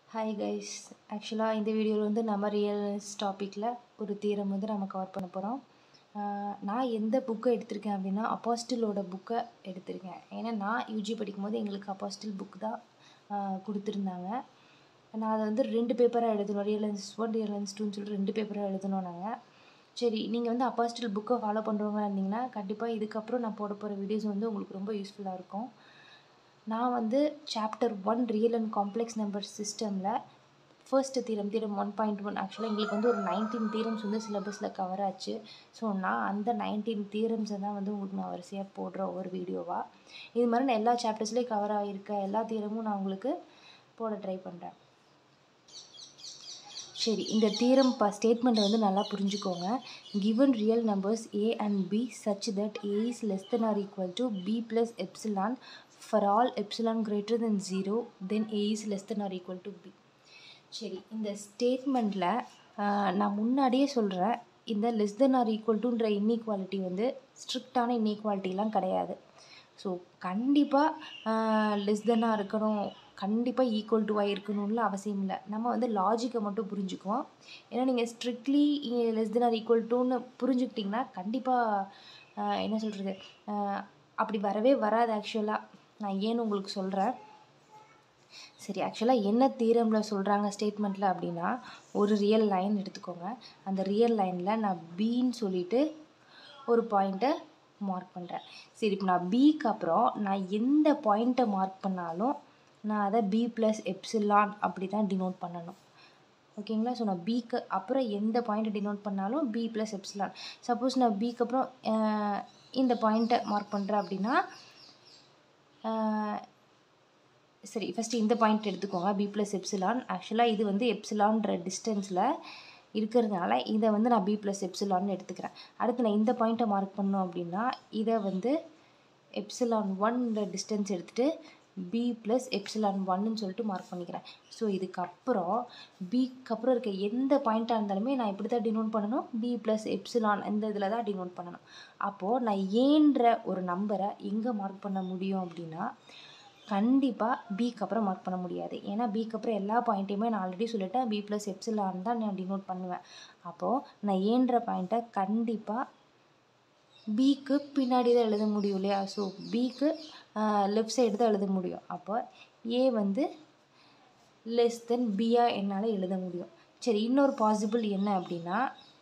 hi guys ஆக்சுவலாக இந்த வீடியோவில் வந்து நம்ம ரியல்ஸ் டாப்பிக்கில் ஒரு தீரம் வந்து நம்ம கவர் பண்ண போகிறோம் நான் எந்த புக்கை எடுத்திருக்கேன் அப்படின்னா அப்பாஸ்டிலோட புக்கை எடுத்திருக்கேன் ஏன்னா நான் யூஜி படிக்கும்போது எங்களுக்கு அப்பாஸ்டில் புக் தான் ஆஹ் கொடுத்துருந்தாங்க நான் அதை வந்து ரெண்டு பேப்பராக எழுதணும் ரியலன்ஸ் ஒன் ரியலன்ஸ் டூன்னு சொல்லிட்டு ரெண்டு பேப்பராக எழுதணும் நாங்கள் சரி நீங்கள் வந்து அப்பாஸ்டில் புக்கை ஃபாலோ பண்ணுறவங்க இருந்தீங்கன்னா கண்டிப்பாக இதுக்கப்புறம் நான் போட போகிற வீடியோஸ் வந்து உங்களுக்கு ரொம்ப யூஸ்ஃபுல்லாக இருக்கும் நான் வந்து chapter one real and complex number சிஸ்டமில் first theorem theorem one point one ஆக்சுவலாக எங்களுக்கு வந்து ஒரு நைன்டீன் தீரம்ஸ் வந்து சிலபஸில் கவர் ஆச்சு ஸோ நான் அந்த நைன்டீன் தீரம்ஸை தான் வந்து உங்களுக்கு நான் வரிசையாக போடுற ஒரு வீடியோவாக இது மாதிரி நான் எல்லா சாப்டர்ஸ்லேயும் கவர் ஆகிருக்க எல்லா தீரமும் நான் உங்களுக்கு போட ட்ரை பண்ணுறேன் சரி இந்த தீரம் ப ஸ்டேட்மெண்ட்டை வந்து நல்லா புரிஞ்சுக்கோங்க given real numbers A and B such that A is less than or equal to B plus epsilon for all epsilon greater than zero then A is less than or equal to B சரி இந்த ஸ்டேட்மெண்ட்டில் நான் முன்னாடியே சொல்கிறேன் இந்த less than or equal டுன்ற இன்இக்வாலிட்டி வந்து ஸ்ட்ரிக்டான இன்இக்வாலிட்டிலாம் கிடையாது ஸோ கண்டிப்பாக லெஸ் தென்னாக இருக்கணும் கண்டிப்பாக ஈக்குவல் டுவாக இருக்கணும்னு அவசியம் இல்லை நம்ம வந்து லாஜிக்கை மட்டும் புரிஞ்சுக்குவோம் ஏன்னா நீங்கள் strictly less than or equal டுன்னு புரிஞ்சுக்கிட்டிங்கன்னா கண்டிப்பாக என்ன சொல்கிறது அப்படி வரவே வராது ஆக்சுவலாக நான் ஏன்னு உங்களுக்கு சொல்கிறேன் சரி ஆக்சுவலாக என்ன தீரமில் சொல்கிறாங்க ஸ்டேட்மெண்ட்டில் அப்படின்னா ஒரு ரியல் லைன் எடுத்துக்கோங்க அந்த ரியல் லைனில் நான் பின்னு சொல்லிட்டு ஒரு பாயிண்ட்டை மார்க் பண்ணுறேன் சரி இப்போ நான் பிக்கு அப்புறம் நான் எந்த பாயிண்ட்டை மார்க் பண்ணாலும் நான் அதை பி ப்ளஸ் எப்சிலான் அப்படி தான் டினோட் பண்ணணும் ஓகேங்களா ஸோ நான் பிக்கு அப்புறம் எந்த பாயிண்ட்டை டினோட் பண்ணாலும் பி ப்ளஸ் எப்சிலான் சப்போஸ் நான் பிக்கு அப்புறம் அஹ், இந்த பாயிண்ட்டை மார்க் பண்ணுறேன் அப்படின்னா அஹ், சரி ஃபஸ்ட்டு இந்த பாயிண்ட் எடுத்துக்கோங்க பி ப்ளஸ் எப்சிலான் ஆக்சுவலாக இது வந்து எப்சிலான்ற டிஸ்டன்ஸில் இருக்கிறதுனால இதை வந்து நான் பி ப்ளஸ் எப்சிலான்னு எடுத்துக்கிறேன் அடுத்து நான் இந்த பாயிண்ட்டை மார்க் பண்ணோம் அப்படின்னா இதை வந்து எப்சிலான் ஒன்ற டிஸ்டன்ஸ் எடுத்துகிட்டு பி ப்ளஸ் எப்சிலான் ஒன்னு சொல்லிட்டு மார்க் பண்ணிக்கிறேன் ஸோ இதுக்கப்புறம் பிக்கு அப்புறம் இருக்க எந்த பாயிண்ட்டாக இருந்தாலுமே நான் இப்படி தான் டினோட் பண்ணணும் பி ப்ளஸ் எப்சிலான் இந்த இதில் தான் டினோட் பண்ணணும் அப்போது நான் ஏன்ற ஒரு நம்பரை எங்கே மார்க் பண்ண முடியும் அப்படின்னா கண்டிப்பாக பிக்கு அப்புறம் மார்க் பண்ண முடியாது ஏன்னா பிக்கு அப்புறம் எல்லா பாயிண்ட்டையுமே நான் ஆல்ரெடி சொல்லிட்டேன் பி ப்ளஸ் எப்சிலான் தான் நான் டினோட் பண்ணுவேன் அப்போது நான் ஏன்ற பாயிண்ட்டை கண்டிப்பாக பிக்கு பின்னாடி தான் எழுத முடியும் இல்லையா ஸோ பிக்கு லெஃப்ட் சைடு தான் எழுத முடியும் அப்போ ஏ வந்து லெஸ் தென் பியாக என்னால் எழுத முடியும் சரி இன்னொரு பாசிபிள் என்ன அப்படின்னா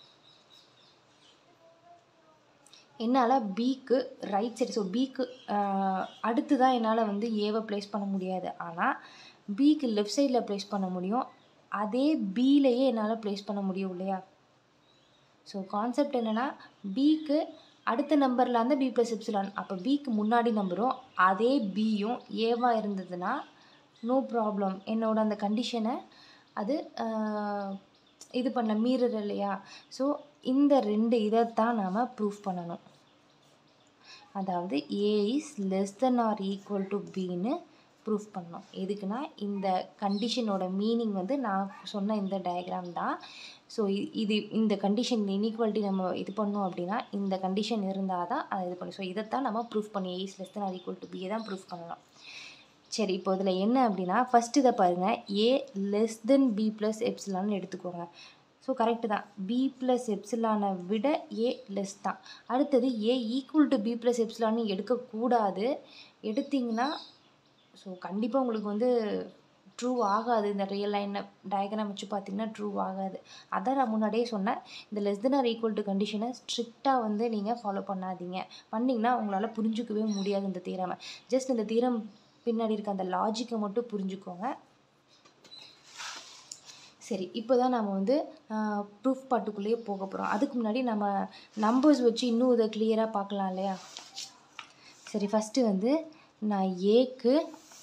என்னால் பிக்கு ரைட் சைடு ஸோ பிக்கு அடுத்து தான் என்னால் வந்து ஏவை ப்ளேஸ் பண்ண முடியாது ஆனால் பிக்கு லெஃப்ட் சைடில் ப்ளேஸ் பண்ண முடியும் அதே பிலையே என்னால் ப்ளேஸ் பண்ண முடியும் இல்லையா ஸோ கான்செப்ட் என்னென்னா பிக்கு அடுத்த நம்பரில் வந்து பி ப்ளஸ் எப்சிலான் அப்போ பிக்கு முன்னாடி நம்பரும் அதே பியும் ஏவாக இருந்ததுன்னா நோ ப்ராப்ளம் என்னோட அந்த கண்டிஷனை அது ஆஹ், இது பண்ண மீறுற இல்லையா ஸோ இந்த ரெண்டு இதைத்தான் நாம் ப்ரூஃப் பண்ணணும் அதாவது A is less than or equal to பின்னு ப்ரூஃப் பண்ணோம் எதுக்குன்னா இந்த கண்டிஷனோட மீனிங் வந்து நான் சொன்ன இந்த டயக்ராம் தான் ஸோ இது இந்த கண்டிஷன் இன்இக்வாலிட்டி நம்ம இது பண்ணோம் அப்படின்னா இந்த கண்டிஷன் இருந்தால் தான் அதை இது பண்ணணும் ஸோ இதைத்தான் நம்ம ப்ரூஃப் பண்ணி A is less than or equal to பியை தான் ப்ரூஃப் பண்ணணும் சரி இப்போ இதில் என்ன அப்படின்னா ஃபஸ்ட் இதை பாருங்கள் A less than B plus எப்சிலான்னு எடுத்துக்கோங்க ஸோ கரெக்டு தான் பி ப்ளஸ் எப்சிலானை விட ஏ லெஸ் தான் அடுத்தது A equal to B plus எப்சிலான்னு எடுக்கக்கூடாது எடுத்தீங்கன்னா ஸோ கண்டிப்பாக உங்களுக்கு வந்து ட்ரூ ஆகாது இந்த ரியல் லைன் டயக்ராம் வச்சு பார்த்தீங்கன்னா ட்ரூ ஆகாது அதான் நான் முன்னாடியே சொன்னேன் இந்த less than or equal to கண்டிஷனை ஸ்ட்ரிக்டாக வந்து நீங்கள் ஃபாலோ பண்ணாதீங்க பண்ணிங்கன்னா உங்களால் புரிஞ்சுக்கவே முடியாது இந்த தீரமை ஜஸ்ட் இந்த தீரம் பின்னாடி இருக்க அந்த லாஜிக்கை மட்டும் புரிஞ்சுக்கோங்க சரி இப்போ தான் நம்ம வந்து ப்ரூஃப் பாட்டுக்குள்ளேயே போக போகிறோம் அதுக்கு முன்னாடி நம்ம நம்பர்ஸ் வச்சு இன்னும் இதை கிளியராக பார்க்கலாம் இல்லையா சரி ஃபஸ்ட்டு வந்து நான் ஏக்கு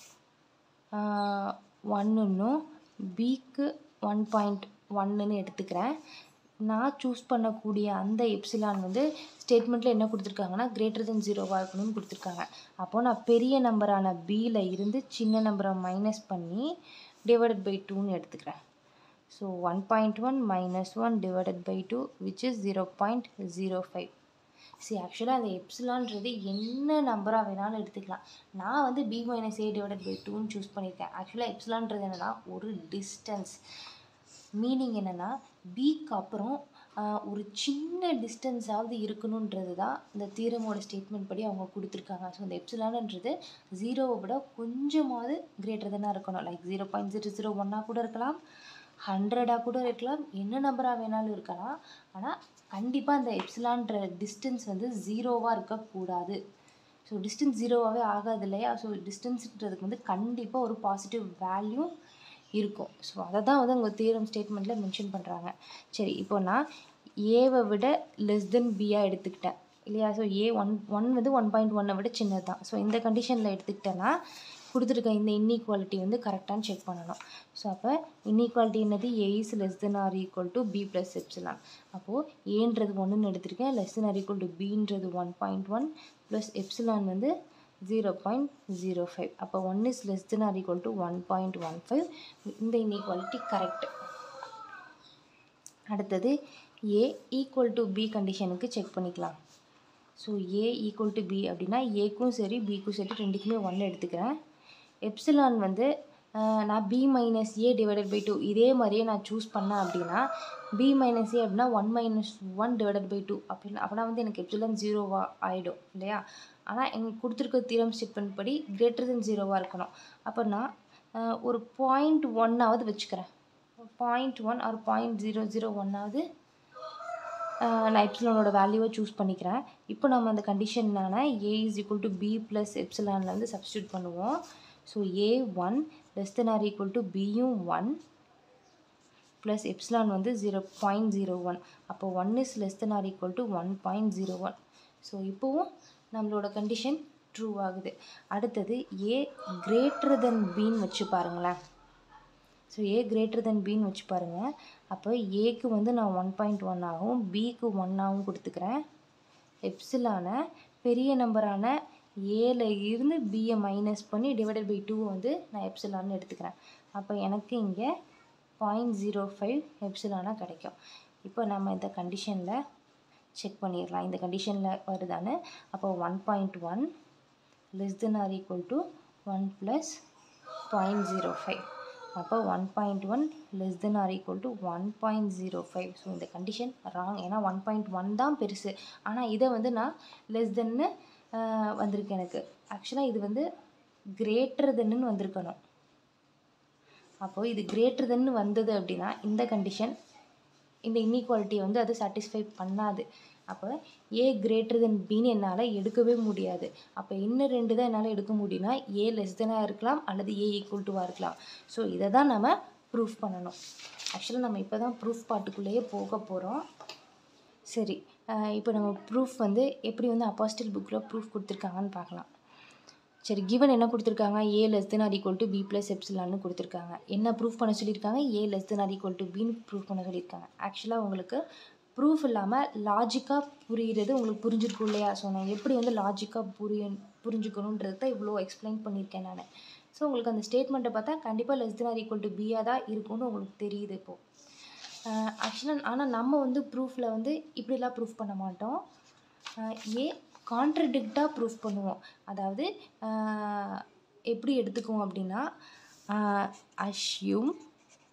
ஒன்றுன்னும் பிக்கு ஒன் பாயிண்ட் ஒன்றுன்னு எடுத்துக்கிறேன் நான் சூஸ் பண்ணக்கூடிய அந்த எப்சிலான் வந்து ஸ்டேட்மெண்ட்டில் என்ன கொடுத்துருக்காங்கன்னா கிரேட்டர் தென் ஜீரோவாக இருக்கணும்னு கொடுத்துருக்காங்க அப்போது நான் பெரிய நம்பரான பியில் இருந்து சின்ன நம்பரை மைனஸ் பண்ணி டிவைடட் பை டூன்னு எடுத்துக்கிறேன் so one point one minus one divided by two which is zero point zero five சரி ஆக்சுவலாக அந்த எப்சிலான்றது என்ன நம்பராக வேணாலும் எடுத்துக்கலாம் நான் வந்து B minus A divided by டூன்னு சூஸ் பண்ணியிருக்கேன் ஆக்சுவலாக எப்சிலான்றது என்னென்னா ஒரு டிஸ்டன்ஸ் மீனிங் என்னென்னா பிக்கு அப்புறம் ஆஹ், ஒரு சின்ன டிஸ்டன்ஸாவது இருக்கணுன்றது தான் இந்த தீரமோட ஸ்டேட்மெண்ட் படி அவங்க கொடுத்துருக்காங்க ஸோ இந்த எப்சிலான்ன்றது ஜீரோவை விட கொஞ்சமாவது கிரேட்டர் தானே இருக்கணும் like zero point zero zero ஒன்னாக கூட இருக்கலாம் ஹண்ட்ரடாக கூட இருக்கலாம் என்ன நம்பராக வேணாலும் இருக்கலாம் ஆனால் கண்டிப்பாக அந்த எப்சிலான்ற டிஸ்டன்ஸ் வந்து ஜீரோவாக இருக்கக்கூடாது ஸோ டிஸ்டன்ஸ் ஜீரோவாகவே ஆகாது இல்லையா ஸோ டிஸ்டன்ஸ்ன்றதுக்கு வந்து கண்டிப்பாக ஒரு பாசிட்டிவ் வேல்யூ இருக்கும் ஸோ அதை தான் வந்து உங்கள் தீரம் ஸ்டேட்மெண்ட்டில் மென்ஷன் பண்ணுறாங்க சரி இப்போ நான் ஏவை விட லெஸ் தென் பியாக எடுத்துக்கிட்டேன் இல்லையா ஸோ ஏ ஒன் ஒன் வந்து ஒன் பாயிண்ட் ஒன்னை விட சின்னது தான் ஸோ இந்த கண்டிஷனில் எடுத்துக்கிட்டேன்னா கொடுத்துருக்க இந்த இன்இக்வாலிட்டி வந்து கரெக்டானு செக் பண்ணணும் ஸோ அப்போ இன்இக்வாலிட்டி என்னது A is less than or equal to B plus epsilon அப்போது ஏன்றது ஒன்றுன்னு எடுத்திருக்கேன் less than or equal to பின்றது one point one plus epsilon வந்து ஜீரோ பாயிண்ட் ஜீரோ ஃபைவ் அப்போ one is less than or equal to one point one five இந்த இன்இக்வாலிட்டி correct அடுத்தது ஏ ஈக்குவல் டு பி கண்டிஷனுக்கு செக் பண்ணிக்கலாம் so A equal to B அப்படின்னா ஏக்கும் சரி பிக்கும் சரி ரெண்டுக்குமே ஒன்று எடுத்துக்கிறேன் எப்சிலான் வந்து ஆஹ், நான் B minus A divided by two இதே மாதிரியே நான் சூஸ் பண்ணேன் அப்படின்னா பி மைனஸ் ஏ அப்படின்னா one minus one divided by two அப்படின்னு அப்படின்னா வந்து எனக்கு எப்சிலான் ஜீரோவாக ஆகிடும் இல்லையா ஆனால் எங்களுக்கு கொடுத்துருக்க தீரம் ஸ்டேட்மெண்ட் படி கிரேட்டர் தென் ஜீரோவாக இருக்கணும் அப்போ நான் ஆஹ், ஒரு பாயிண்ட் ஒன்னாவது வச்சுக்கிறேன் point one or point zero zero ஒன்னாவது நான் எப்சிலானோட வேல்யூவை சூஸ் பண்ணிக்கிறேன் இப்போ நம்ம அந்த கண்டிஷனான A is equal to B plus எப்சிலானில் வந்து சப்ஸ்டியூட் பண்ணுவோம் so A one less than or equal to பியும் ஒன் ப்ளஸ் எப்சிலான் வந்து ஜீரோ பாயிண்ட் ஜீரோ ஒன் அப்போ one is less than or equal to one point zero one so இப்போவும் நம்மளோட condition true ஆகுது அடுத்தது ஏ கிரேட்டர் தென் பின்னு வச்சு பாருங்களேன் ஸோ ஏ greater தென் பின்னு வச்சு பாருங்கள் அப்போ ஏக்கு வந்து நான் ஒன் பாயிண்ட் ஒன் ஆகும் பிக்கு ஒன்னாகவும் கொடுத்துக்கிறேன் எப்சிலான பெரிய நம்பரான ஏல இருந்து பியை மைனஸ் பண்ணி டிவைடட் பை டூ வந்து நான் எப்சிலான்னு எடுத்துக்கிறேன் அப்போ எனக்கு இங்கே பாயிண்ட் ஜீரோ ஃபைவ் எப்சிலானாக கிடைக்கும் இப்போ நம்ம இந்த கண்டிஷனில் செக் பண்ணிடலாம் இந்த கண்டிஷனில் வருதான்னு அப்போ one point one less than or equal to one plus point zero five அப்போ one point one less than or equal to one point zero five so இந்த கண்டிஷன் ராங் ஏன்னா ஒன் பாயிண்ட் ஒன் தான் பெருசு ஆனால் இதை வந்து நான் less தென்னு வந்திருக்கு எனக்கு ஆக்சுவலாக இது வந்து கிரேட்டர் தென்னு வந்திருக்கணும் அப்போது இது கிரேட்டர் தென்னு வந்தது அப்படின்னா இந்த கண்டிஷன் இந்த இன்இக்வாலிட்டியை வந்து அது சாட்டிஸ்ஃபை பண்ணாது அப்போ ஏ கிரேட்டர் தென் பின்னு என்னால் எடுக்கவே முடியாது அப்போ இன்னும் ரெண்டு தான் என்னால் எடுக்க முடியும்னா ஏ லெஸ் தெனாக இருக்கலாம் அல்லது ஏ ஈக்குவல் டுவாக இருக்கலாம் ஸோ இதை தான் நம்ம ப்ரூஃப் பண்ணணும் ஆக்சுவலாக நம்ம இப்போ தான் ப்ரூஃப் பாட்டுக்குள்ளேயே போக போகிறோம் சரி அஹ் இப்போ நம்ம ப்ரூஃப் வந்து எப்படி வந்து அப்பாஸ்டில் புக்கில் ப்ரூஃப் கொடுத்துருக்காங்கன்னு பார்க்கலாம் சரி கிவன் என்ன கொடுத்துருக்காங்க A less than or equal to B plus எப்சிலான்னு கொடுத்துருக்காங்க என்ன ப்ரூஃப் பண்ண சொல்லியிருக்காங்க A less than or equal to பின்னு ப்ரூஃப் பண்ண சொல்லியிருக்காங்க ஆக்சுவலாக உங்களுக்கு ப்ரூஃப் இல்லாமல் லாஜிக்காக புரிகிறது உங்களுக்கு புரிஞ்சிருக்கும் இல்லையா ஸோ நான் எப்படி வந்து லாஜிக்காக புரிய புரிஞ்சுக்கணுன்றது தான் இவ்வளோ எக்ஸ்பிளைன் பண்ணியிருக்கேன் நான் ஸோ உங்களுக்கு அந்த ஸ்டேட்மெண்ட்டை பார்த்தா கண்டிப்பாக less than or equal to பியாக தான் இருக்கும்னு உங்களுக்கு தெரியுது இப்போது ஆக்சுவலாக ஆனால் நம்ம வந்து ப்ரூஃபில் வந்து இப்படிலாம் ப்ரூஃப் பண்ண மாட்டோம் ஆஹ் ஏ கான்ட்ரடிக்டாக ப்ரூஃப் பண்ணுவோம் அதாவது ஆஹ் எப்படி எடுத்துக்குவோம் அப்படின்னா assume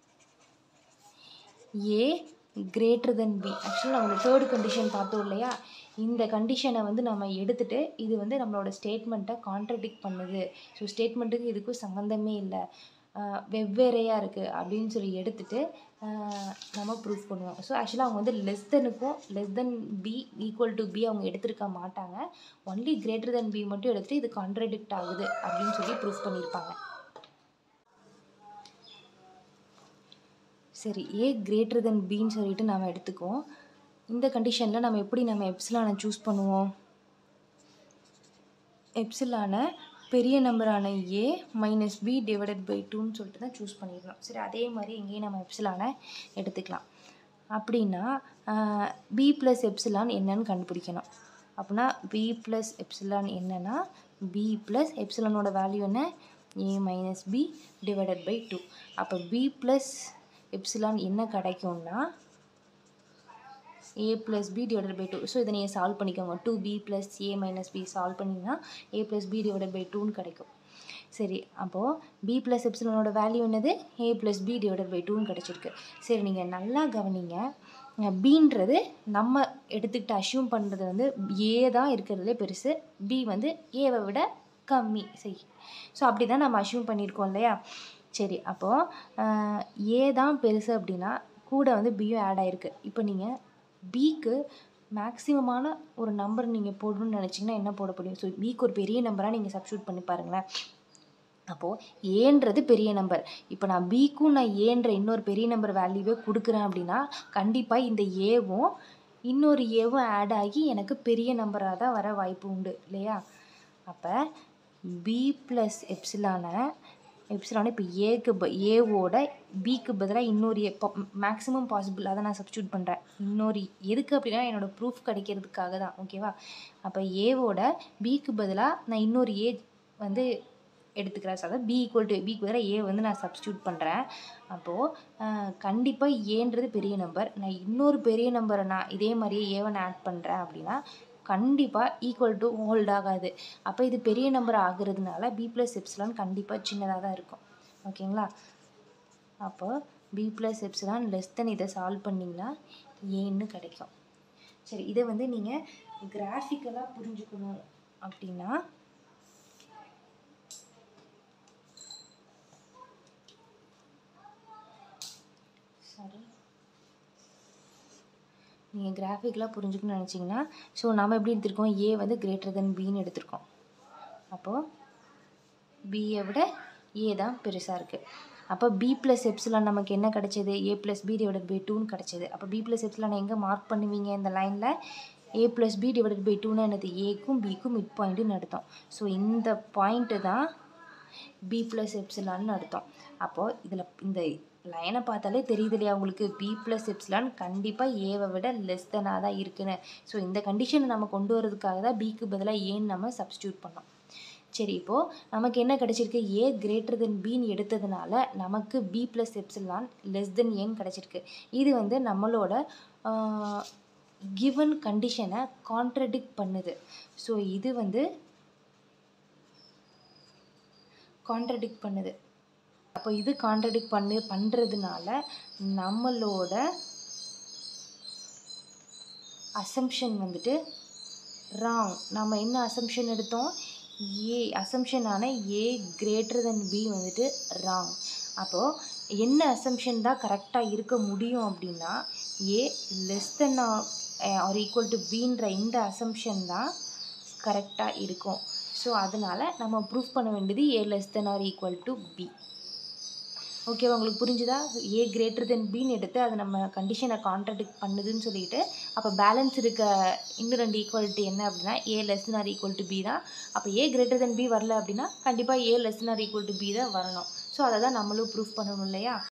A greater than B ஆக்சுவலாக நம்ம தேர்டு கண்டிஷன் பார்த்தோம் இல்லையா இந்த கண்டிஷனை வந்து நம்ம எடுத்துட்டு இது வந்து நம்மளோட ஸ்டேட்மெண்ட்டை கான்ட்ரடிக்ட் பண்ணுது ஸோ ஸ்டேட்மெண்ட்டுக்கு இதுக்கும் சம்மந்தமே இல்லை ஆஹ் வெவ்வேறையாக இருக்குது அப்படின்னு சொல்லி எடுத்துட்டு ஆஹ் நம்ம ப்ரூஃப் பண்ணுவோம் ஸோ ஆக்சுவலாக அவங்க வந்து லெஸ் தெனுக்கும் less than B equal to B அவங்க எடுத்திருக்க மாட்டாங்க ஒன்லி கிரேட்டர் தென் பி மட்டும் எடுத்துட்டு இது கான்ட்ரடிக்ட் ஆகுது அப்படின்னு சொல்லி ப்ரூஃப் பண்ணியிருப்பாங்க சரி ஏ கிரேட்டர் தென் பின்னு சொல்லிட்டு நாம் எடுத்துக்குவோம் இந்த கண்டிஷனில் நம்ம எப்படி நம்ம எப்சிலானை சூஸ் பண்ணுவோம் எப்சிலானை பெரிய நம்பரான A minus B divided by டூன்னு சொல்லிட்டு தான் சூஸ் பண்ணிடணும் சரி அதே மாதிரி இங்கேயும் நம்ம எப்சிலானை எடுத்துக்கலாம் அப்படின்னா பி ப்ளஸ் எப்சிலான் என்னன்னு கண்டுபிடிக்கணும் அப்படின்னா பி ப்ளஸ் எப்சிலான் என்னன்னா பி ப்ளஸ் எப்சிலானோட வேல்யூ என்ன A minus B divided by two அப்போ பி ப்ளஸ் எப்சிலான் என்ன கிடைக்கும்னா A plus B divided by two so இதை நீங்கள் சால்வ் பண்ணிக்கோங்க two B plus A minus B solve பண்ணிங்கன்னா A plus B divided by டூன்னு கிடைக்கும் சரி அப்போது பி ப்ளஸ் எப்சிலனோட வேல்யூ என்னது A plus B divided by டூன்னு கிடச்சிருக்கு சரி நீங்கள் நல்லா கவனிங்க பீன்றது நம்ம எடுத்துக்கிட்டு அஷ்யூம் பண்ணுறது வந்து ஏ தான் இருக்கிறதுலே பெருசு பி வந்து ஏவை விட கம்மி சரி ஸோ அப்படி தான் நம்ம அஷ்யூம் பண்ணியிருக்கோம் இல்லையா சரி அப்போது ஏ தான் பெருசு அப்படின்னா கூட வந்து பியும் ஆட் ஆகிருக்கு இப்போ நீங்கள் பிக்கு மேக்ஸிமமான ஒரு நம்பர் நீங்கள் போடணும்னு நினச்சிங்கன்னா என்ன போட முடியும் ஸோ பிக்கு ஒரு பெரிய நம்பராக நீங்கள் சப்ஸ்டியூட் பண்ணி பாருங்களேன் அப்போது ஏன்றது பெரிய நம்பர் இப்போ நான் பிக்கும் நான் ஏன்ற இன்னொரு பெரிய நம்பர் வேல்யூவே கொடுக்குறேன் அப்படின்னா கண்டிப்பாக இந்த ஏவும் இன்னொரு ஏவும் ஆட் ஆகி எனக்கு பெரிய நம்பராக தான் வர வாய்ப்பு உண்டு இல்லையா அப்போ பி ப்ளஸ் எப்சிலானை எப்சிலானை இப்போ ஏக்கு ப ஏவோட பிக்கு பதிலாக இன்னொரு ஏ மேக்ஸிமம் பாசிபிள் அதை நான் சப்ஸ்டியூட் பண்ணுறேன் இன்னொரு எதுக்கு அப்படின்னா என்னோடய ப்ரூஃப் கிடைக்கிறதுக்காக தான் ஓகேவா அப்போ ஏவோட பிக்கு பதிலாக நான் இன்னொரு ஏ வந்து எடுத்துக்கிறேன் அதாவது பி ஈக்குவல் டு பிக்கு பதிலாக ஏ வந்து நான் சப்ஸ்டியூட் பண்ணுறேன் அப்போது கண்டிப்பாக ஏன்றது பெரிய நம்பர் நான் இன்னொரு பெரிய நம்பரை நான் இதே மாதிரியே ஏவை நான் ஆட் பண்ணுறேன் அப்படின்னா கண்டிப்பாக ஈக்குவல் டு ஹோல்ட் ஆகாது அப்போ இது பெரிய நம்பர் ஆகுறதுனால பி ப்ளஸ் எப்சிலான் கண்டிப்பாக சின்னதாக தான் இருக்கும் ஓகேங்களா அப்போ B plus epsilon less than இதை சால்வ் பண்ணிங்கன்னா ஏன்னு கிடைக்கும் சரி இதை வந்து நீங்கள் கிராஃபிக்கலாக புரிஞ்சுக்கணும் அப்படின்னா சாரி நீங்கள் கிராஃபிக்கலாக புரிஞ்சுக்கணும்னு நினச்சிங்கன்னா ஸோ நம்ம எப்படி எடுத்திருக்கோம் ஏ வந்து கிரேட்டர் தென் பின்னு எடுத்திருக்கோம் அப்போது பியை விட ஏ தான் பெருசாக இருக்குது அப்போ பி ப்ளஸ் எப்சிலான் நமக்கு என்ன கிடைச்சது A plus B divided by டூன்னு கிடச்சிது அப்போ பி ப்ளஸ் எப்சிலான் எங்கே மார்க் பண்ணுவீங்க இந்த லைனில் A plus B divided by டூன்னு என்னது ஏக்கும் பிக்கும் மிட் பாயிண்ட்டுன்னு அர்த்தம் ஸோ இந்த பாயிண்ட்டு தான் பி ப்ளஸ் எப்சிலான்னு அர்த்தம் அப்போது இதில் இந்த லைனை பார்த்தாலே தெரியுது இல்லையா உங்களுக்கு பி ப்ளஸ் எப்சிலான் கண்டிப்பாக ஏவை விட லெஸ் தெனாக தான் இருக்குன்னு ஸோ இந்த கண்டிஷனை நம்ம கொண்டு வரதுக்காக தான் பிக்கு பதிலாக ஏன்னு நம்ம சப்ஸ்டியூட் பண்ணோம் சரி இப்போது நமக்கு என்ன கிடச்சிருக்கு ஏ கிரேட்டர் தென் பின்னு எடுத்ததுனால நமக்கு B plus epsilon less than ஏன்னு கிடச்சிருக்கு இது வந்து நம்மளோட கிவன் கண்டிஷனை கான்ட்ரடிக்ட் பண்ணுது ஸோ இது வந்து கான்ட்ரடிக்ட் பண்ணுது அப்போ இது கான்ட்ரடிக்ட் பண்ணு பண்ணுறதுனால நம்மளோட அசம்ஷன் வந்துட்டு ராங் நம்ம என்ன அசம்ஷன் எடுத்தோம் ஏ அசம்ஷனான ஏ கிரேட்டர் தென் பி வந்துட்டு ராங் அப்போது என்ன அசம்ஷன் தான் கரெக்டாக இருக்க முடியும் அப்படின்னா A less than or equal to பின்ற இந்த அசம்ஷன் தான் கரெக்டாக இருக்கும் ஸோ அதனால் நம்ம ப்ரூஃப் பண்ண வேண்டியது A less than or equal to B ஓகேவா உங்களுக்கு புரிஞ்சுதா ஏ கிரேட்டர் தென் பின்னு எடுத்து அது நம்ம கண்டிஷனை கான்ட்ரடிக்ட் பண்ணுதுன்னு சொல்லிட்டு அப்போ பேலன்ஸ் இருக்க இன்னும் ரெண்டு ஈக்குவாலிட்டி என்ன அப்படின்னா A less than or equal to B தான் அப்போ ஏ கிரேட்டர் தென் பி வரல அப்படின்னா கண்டிப்பாக A less than or equal to B தான் வரணும் ஸோ அதை தான் நம்மளும் ப்ரூஃப் பண்ணணும் இல்லையா